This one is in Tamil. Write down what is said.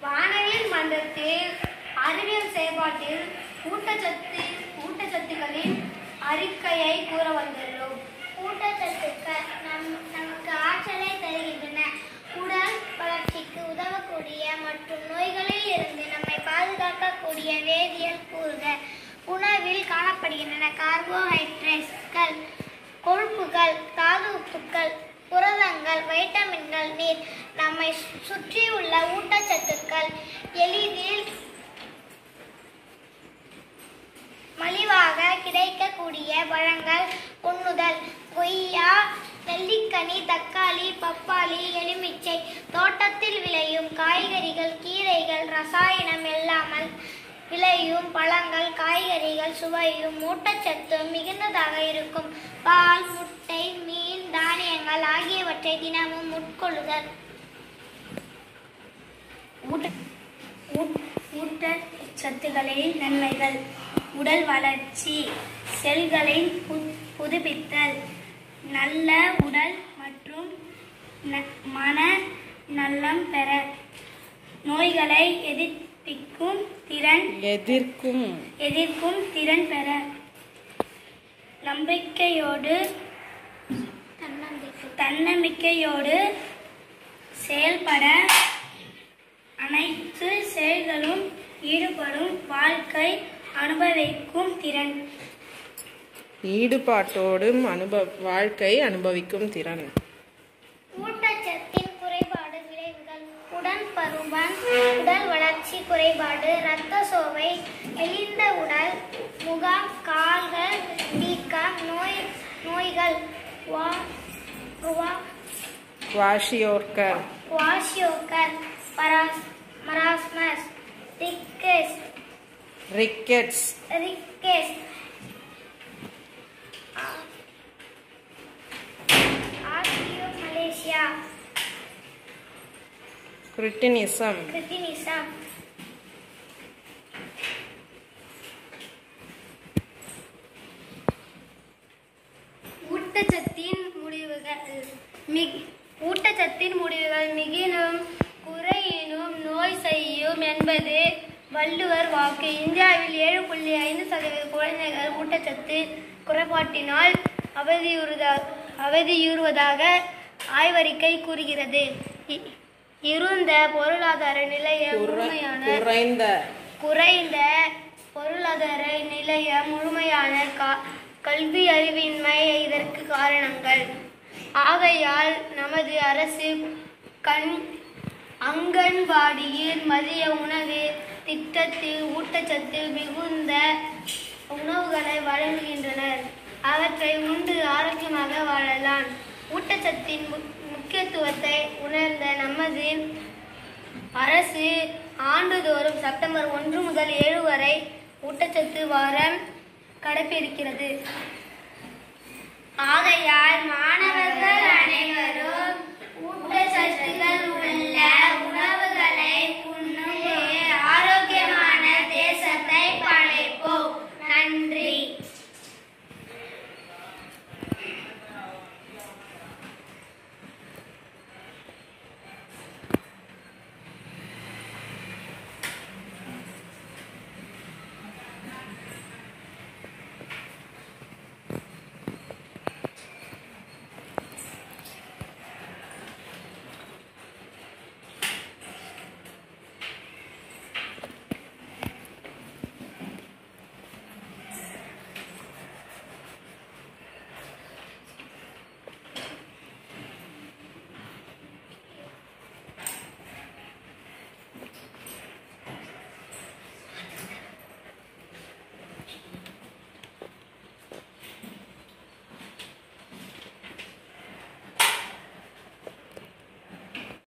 வானவில் மன்றத்தில் அறிவியல் செயல்பாட்டில் ஊட்டச்சத்து ஊட்டச்சத்துக்களின் அறிக்கையை கூற வந்துள்ளோம் ஊட்டச்சத்துக்கள் நம் நமக்கு ஆற்றலை தருகின்றன உடல் வளர்ச்சிக்கு உதவக்கூடிய மற்றும் நோய்களில் இருந்து நம்மை பாதுகாக்கக்கூடிய வேதியியல் கூறுகள் உணவில் காணப்படுகின்றன கார்போஹைட்ரேட்ஸ்கள் கொழுப்புகள் தாது உப்புக்கள் புரதங்கள் வைட்டமின்கள் நீர் நம்மை சு- சுற்றியுள்ள ஊட்டச்சத்துக்கள் எளிதில் மலிவாக கிடைக்கக்கூடிய பழங்கள் உண்ணுதல் கொய்யா நெல்லிக்கனி தக்காளி பப்பாளி எலுமிச்சை தோட்டத்தில் விளையும் காய்கறிகள் கீரைகள் ரசாயனம் இல்லாமல் விளையும் பழங்கள் காய்கறிகள் சுவையும் ஊட்டச்சத்தும் மிகுந்ததாக இருக்கும் பால் முட்டை மீன் தானியங்கள் ஆகியவற்றை தினமும் உட்கொள்ளுதல் ஊட்டச்சத்துக்களின் நன்மைகள் உடல் வளர்ச்சி செல்களை பு- புதுப்பித்தல் நல்ல உடல் மற்றும் ந- மன நலம் பெற நோய்களை எதிர்ப்பிக்கும் திறன் எதிர்க்கும் எதிர்க்கும் திறன் பெற நம்பிக்கையோடு தன்னம்பிக்கை தன்னம்பிக்கையோடு செயல்பட அனைத்து செயல்களும் ஈடுபடும் வாழ்க்கை அனுபவிக்கும் திறன் ஈடுபாட்டோடும் அனுபவ வாழ்க்கை அனுபவிக்கும் திறன் ஊட்டச்சத்தின் குறைபாடு விளைவுகள் உடல் பருமன் உடல் வளர்ச்சி குறைபாடு இரத்த சோகை மெலிந்த உடல் முகம் கால்கள் வீக்கம் நோய் நோய்கள் வா- வா- வாஷியோர்கர் வாஷியோக்கர் பராஸ் marasmus rickets rickets rickets osteomalacia cretinism cretinism ஊட்டச்சத்தின் முடிவுகள் மிக் ஊட்டச்சத்தின் முடிவுகள் மிகினும் குறையினும் நோய் செய்யும் என்பது வள்ளுவர் வாக்கு இந்தியாவில் ஏழு புள்ளி ஐந்து சதவீத குழந்தைகள் ஊட்டச்சத்து குறைபாட்டினால் அவதியுறுதா அவதியுறுவதாக ஆய்வறிக்கை கூறுகிறது இ- இருந்த பொருளாதார நிலைய முழுமையான குறைந்த குறைந்த பொருளாதார நிலைய முழுமையான கா- கல்வி அறிவின்மை இதற்கு காரணங்கள் ஆகையால் நமது அரசு கண் அங்கன்வாடியில் மதிய உணவு திட்டத்தில் ஊட்டச்சத்து மிகுந்த உணவுகளை வழங்குகின்றனர் அவற்றை உண்டு ஆரோக்கியமாக வாழலாம் ஊட்டச்சத்தின் மு- முக்கியத்துவத்தை உணர்ந்த நமது அரசு ஆண்டுதோறும் செப்டம்பர் ஒன்று முதல் ஏழு வரை ஊட்டச்சத்து வாரம் கடைபிடிக்கிறது ஆகையால் மாணவர்கள் அனைவரும்